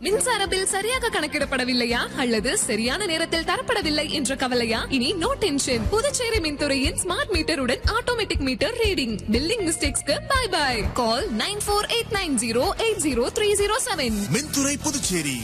மின்சார பில் சரியாக கணக்கிடப்படவில்லையா அல்லது சரியான நேரத்தில் தரப்படவில்லை என்ற கவலையா இனி நோ டென்ஷன் புதுச்சேரி மின்துறையின் ஸ்மார்ட் மீட்டருடன் ஆட்டோமேட்டிக் மீட்டர் ரீடிங் பில்லிங் மிஸ்டேக்ஸ்க்கு bye bye call nine four eight nine zero eight zero three zero seven மின்துறை Puducherry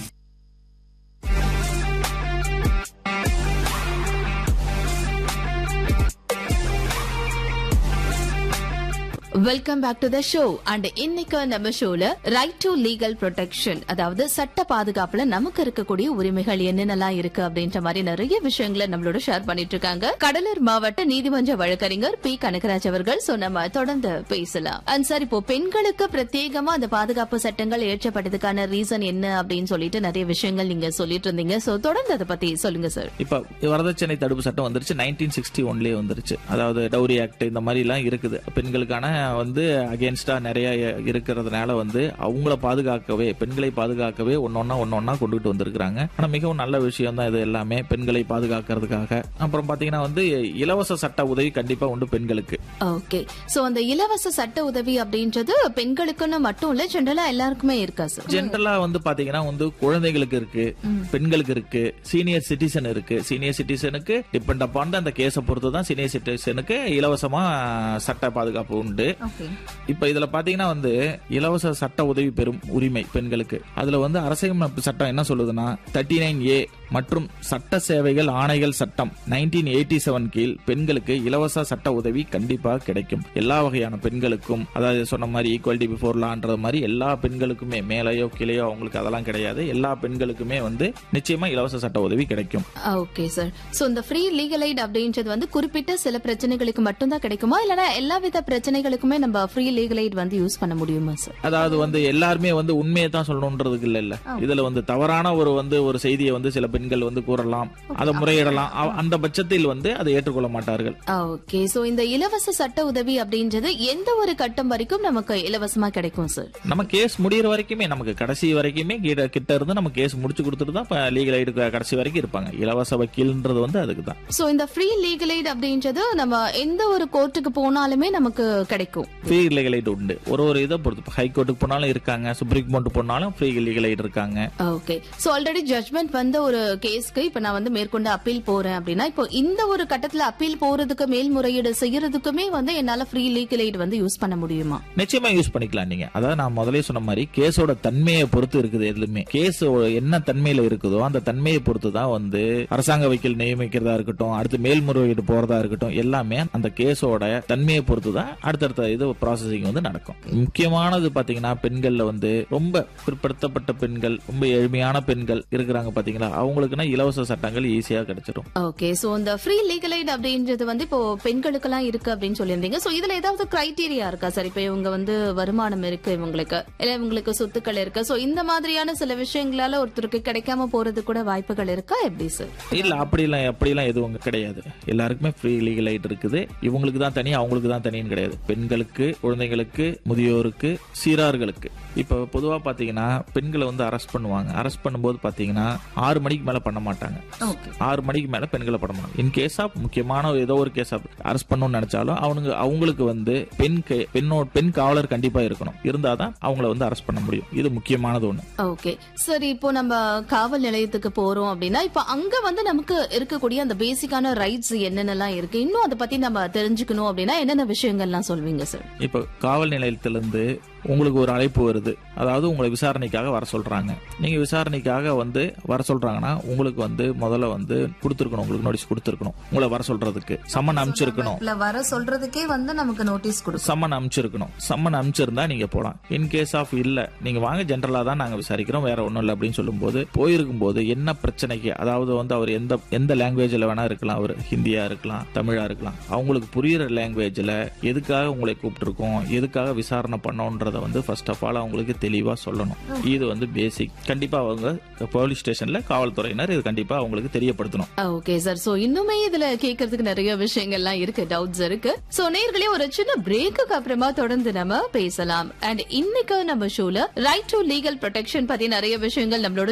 welcome back to the show and இன்னைக்கு நம்ம ஷோல ரைட் டு லீகல் ப்ரொடெக்ஷன் அதாவது சட்ட பாதுகாப்புல நமக்கு இருக்கக்கூடிய உரிமைகள் என்னென்னலாம் இருக்கு அப்படின்ற மாதிரி நிறைய விஷயங்களை நம்மளோட ஷேர் பண்ணிட்டு இருக்காங்க கடலூர் மாவட்ட நீதிமன்ற வழக்கறிஞர் பி கனகராஜ் அவர்கள் சோ நம்ம தொடர்ந்து பேசலாம் அண்ட் சார் இப்போ பெண்களுக்கு பிரத்யேகமா அந்த பாதுகாப்பு சட்டங்கள் ஏற்றப்பட்டதுக்கான ரீசன் என்ன அப்படின்னு சொல்லிட்டு நிறைய விஷயங்கள் நீங்க சொல்லிட்டு இருந்தீங்க சோ தொடர்ந்து அதை பத்தி சொல்லுங்க சார் இப்ப வரதட்சணை தடுப்பு சட்டம் வந்துருச்சு நைன்டீன் சிக்ஸ்டி ஒன்லயே வந்துருச்சு அதாவது டவுரி ஆக்ட் இந்த மாதிரி எல்லாம் இருக்குது பெண்களுக்கான வந்து அகேன்ஸ்டா நிறைய இருக்கிறதுனால வந்து அவங்கள பாதுகாக்கவே பெண்களை பாதுகாக்கவே ஒன்னொன்னா ஒன்னொன்னா கொண்டுட்டு வந்திருக்கிறாங்க ஆனா மிகவும் நல்ல விஷயம் தான் இது எல்லாமே பெண்களை பாதுகாக்கிறதுக்காக அப்புறம் பாத்தீங்கன்னா வந்து இலவச சட்ட உதவி கண்டிப்பா உண்டு பெண்களுக்கு ஓகே சோ அந்த இலவச சட்ட உதவி அப்படின்றது பெண்களுக்குன்னு மட்டும் இல்ல ஜென்ரலா எல்லாருக்குமே இருக்கா சார் ஜென்ரலா வந்து பாத்தீங்கன்னா வந்து குழந்தைகளுக்கு இருக்கு பெண்களுக்கு இருக்கு சீனியர் சிட்டிசன் இருக்கு சீனியர் சிட்டிசனுக்கு டிபெண்ட் அப்பான் அந்த கேஸை பொறுத்து தான் சீனியர் சிட்டிசனுக்கு இலவசமா சட்ட பாதுகாப்பு உண்டு ஓகே இப்ப இதுல பாத்தீங்கன்னா வந்து இலவச சட்ட உதவி பெறும் உரிமை பெண்களுக்கு அதுல வந்து அரசியலமைப்பு சட்டம் என்ன சொல்லுதுன்னா தேர்ட்டி நைன் ஏ மற்றும் சட்ட சேவைகள் ஆணைகள் சட்டம் நைன்டீன் எயிட்டி செவன் கீழ் பெண்களுக்கு இலவச சட்ட உதவி கண்டிப்பா கிடைக்கும் எல்லா வகையான பெண்களுக்கும் அதாவது சொன்ன மாதிரி ஈக்குவாலிட்டி பிஃபோர் லான்றது மாதிரி எல்லா பெண்களுக்குமே மேலையோ கீழையோ அவங்களுக்கு அதெல்லாம் கிடையாது எல்லா பெண்களுக்குமே வந்து நிச்சயமா இலவச சட்ட உதவி கிடைக்கும் ஓகே சார் சோ இந்த ஃப்ரீ லீகல் எய்ட் அப்படின்றது வந்து குறிப்பிட்ட சில பிரச்சனைகளுக்கு மட்டும் தான் கிடைக்குமா இல்லனா எல்லா வித பிரச்சனைகளுக்குமே நம்ம ஃப்ரீ லீகல் எய்ட் வந்து யூஸ் பண்ண முடியுமா சார் அதாவது வந்து எல்லாருமே வந்து உண்மையை தான் சொல்லணுன்றதுக்கு இல்ல இல்ல இதுல வந்து தவறான ஒரு வந்து ஒரு செய்தியை வந்து சில பெண்கள் வந்து கூறலாம் அதை முறையிடலாம் அவ- அந்த பட்சத்தில் வந்து அதை ஏற்றுக்கொள்ள மாட்டார்கள் ஓகே சோ இந்த இலவச சட்ட உதவி அப்படின்றது எந்த ஒரு கட்டம் வரைக்கும் நமக்கு இலவசமா கிடைக்கும் சார் நம்ம கேஸ் முடியிற வரைக்குமே நமக்கு கடைசி வரைக்குமே கிட்ட கிட்ட இருந்து நம்ம கேஸ் முடிச்சு கொடுத்துட்டு தான் இப்ப லீகல் எய்டு கடைசி வரைக்கும் இருப்பாங்க இலவச வக்கீல்ன்றது வந்து அதுக்கு தான் சோ இந்த ஃப்ரீ லீகல் எய்ட் அப்படின்றது நம்ம எந்த ஒரு கோர்ட்டுக்கு போனாலுமே நமக்கு கிடைக்கும் ஃப்ரீ லீகல் எய்டு உண்டு ஒரு ஒரு இதை பொறுத்து ஹை கோர்ட்டுக்கு போனாலும் இருக்காங்க சுப்ரீம் கோர்ட்டு போனாலும் ஃப்ரீ லீகல் எய்டு இருக்காங்க ஓகே சோ ஆல்ரெடி ஜட்மெண்ட் வந்த ஒரு கேஸ்க்கு இப்ப நான் வந்து மேற்கொண்டு அப்பீல் போறேன் அப்படின்னா இப்போ இந்த ஒரு கட்டத்துல அப்பீல் போறதுக்கு மேல்முறையீடு செய்யறதுக்குமே வந்து என்னால ஃப்ரீ லீகல் எய்ட் வந்து யூஸ் பண்ண முடியுமா நிச்சயமா யூஸ் பண்ணிக்கலாம் நீங்க அதாவது நான் முதலே சொன்ன மாதிரி கேஸோட தன்மையை பொறுத்து இருக்குது எதுவுமே கேஸ் என்ன தன்மையில இருக்குதோ அந்த தன்மையை பொறுத்து தான் வந்து அரசாங்க வக்கீல் நியமிக்கிறதா இருக்கட்டும் அடுத்து மேல்முறையீடு போறதா இருக்கட்டும் எல்லாமே அந்த கேஸோட தன்மையை பொறுத்து தான் அடுத்தடுத்த இது ப்ராசஸிங் வந்து நடக்கும் முக்கியமானது பாத்தீங்கன்னா பெண்கள்ல வந்து ரொம்ப பிற்படுத்தப்பட்ட பெண்கள் ரொம்ப எளிமையான பெண்கள் இருக்கிறாங்க பாத்தீங்களா அவங்களுக்குன்னா இலவச சட்டங்கள் ஈஸியா கிடைச்சிடும் ஓகே சோ இந்த ஃப்ரீ லீகல் எய்ட் அப்படின்றது வந்து இப்போ பெண்களுக்கெல்லாம் இருக்கு அப்படின்னு சொல்லியிருந்தீங்க சோ இதுல ஏதாவது கிரைட்டீரியா இருக்கா சார் இப்போ இவங்க வந்து வருமானம் இருக்கு இவங்களுக்கு இல்ல இவங்களுக்கு சொத்துக்கள் இருக்கு சோ இந்த மாதிரியான சில விஷயங்களால ஒருத்தருக்கு கிடைக்காம போறது கூட வாய்ப்புகள் இருக்கா எப்படி சார் இல்ல அப்படிலாம் அப்படிலாம் எதுவும் அங்க கிடையாது எல்லாருக்குமே ஃப்ரீ லீகல் எய்ட் இருக்குது இவங்களுக்கு தான் தனி அவங்களுக்கு தான் தனின்னு கிடையாது பெண்களுக்கு குழந்தைகளுக்கு முதியோருக்கு சீரார்களுக்கு இப்ப பொதுவா பாத்தீங்கன்னா பெண்களை வந்து அரெஸ்ட் பண்ணுவாங்க அரெஸ்ட் பண்ணும்போது பாத்தீங்கன்னா ஆறு மணிக்கு மேல பண்ண மாட்டாங்க ஓகே ஆறு மணிக்கு மேல பெண்களை பண்ண மாட்டாங்க இன் கேஸ் ஆஃப் முக்கியமான ஏதோ ஒரு கேஸ் ஆஃப் அரெஸ்ட் பண்ணணும்னு நினைச்சாலும் அவனுங்க அவங்களுக்கு வந்து பெண் கே- பெண்ணோ பெண் காவலர் கண்டிப்பா இருக்கணும் இருந்தாதான் அவங்கள வந்து அரெஸ்ட் பண்ண முடியும் இது முக்கியமானது ஒண்ணு ஓகே சரி இப்போ நம்ம காவல் நிலையத்துக்கு போறோம் அப்படின்னா இப்போ அங்க வந்து நமக்கு இருக்கக்கூடிய அந்த பேசிக்கான ரைட்ஸ் என்னென்னலாம் இருக்கு இன்னும் அதை பத்தி நம்ம தெரிஞ்சுக்கணும் அப்படின்னா என்னென்ன விஷயங்கள்லாம் சொல்வீங்க சார் இப்போ காவல் நிலையத்திலிருந்து உங்களுக்கு ஒரு அழைப்பு வருது அதாவது உங்களை விசாரணைக்காக வர சொல்றாங்க நீங்க விசாரணைக்காக வந்து வர சொல்றாங்கன்னா உங்களுக்கு வந்து முதல்ல வந்து கொடுத்துருக்கணும் உங்களுக்கு நோட்டீஸ் கொடுத்துருக்கணும் உங்களை வர சொல்றதுக்கு சம்மன் அனுப்பிச்சிருக்கணும் இல்ல வர சொல்றதுக்கே வந்து நமக்கு நோட்டீஸ் கொடுக்கும் சம்மன் அனுப்பிச்சிருக்கணும் சம்மன் அனுப்பிச்சிருந்தா நீங்க போலாம் இன் கேஸ் ஆஃப் இல்ல நீங்க வாங்க ஜென்ரலா தான் நாங்க விசாரிக்கிறோம் வேற ஒண்ணும் இல்ல அப்படின்னு சொல்லும்போது போயிருக்கும் போது என்ன பிரச்சனைக்கு அதாவது வந்து அவர் எந்த எந்த லாங்குவேஜ்ல வேணா இருக்கலாம் அவர் ஹிந்தியா இருக்கலாம் தமிழா இருக்கலாம் அவங்களுக்கு புரியுற லாங்குவேஜ்ல எதுக்காக உங்களை கூப்பிட்டுருக்கோம் எதுக்காக விசாரணை பண்ணோன்றத வந்து ஃபர்ஸ்ட் ஆஃப் ஆல் அவங்களுக்கு தெளிவா சொல்லணும் இது வந்து பேசிக் கண்டிப்பா அவங்க போலீஸ் ஸ்டேஷன்ல காவல்துறையினர் இது கண்டிப்பா அவங்களுக்கு தெரியப்படுத்தணும் ஓகே சார் சோ இன்னுமே இதுல கேட்கறதுக்கு நிறைய விஷயங்கள்லாம் இருக்கு டவுட்ஸ் இருக்கு சோ நேர்களே ஒரு சின்ன பிரேக்குக்கு அப்புறமா தொடர்ந்து நம்ம பேசலாம் அண்ட் இன்னைக்கு நம்ம ஷோல ரைட் டு லீகல் ப்ரொடெக்ஷன் பத்தி நிறைய விஷயங்கள் நம்மளோட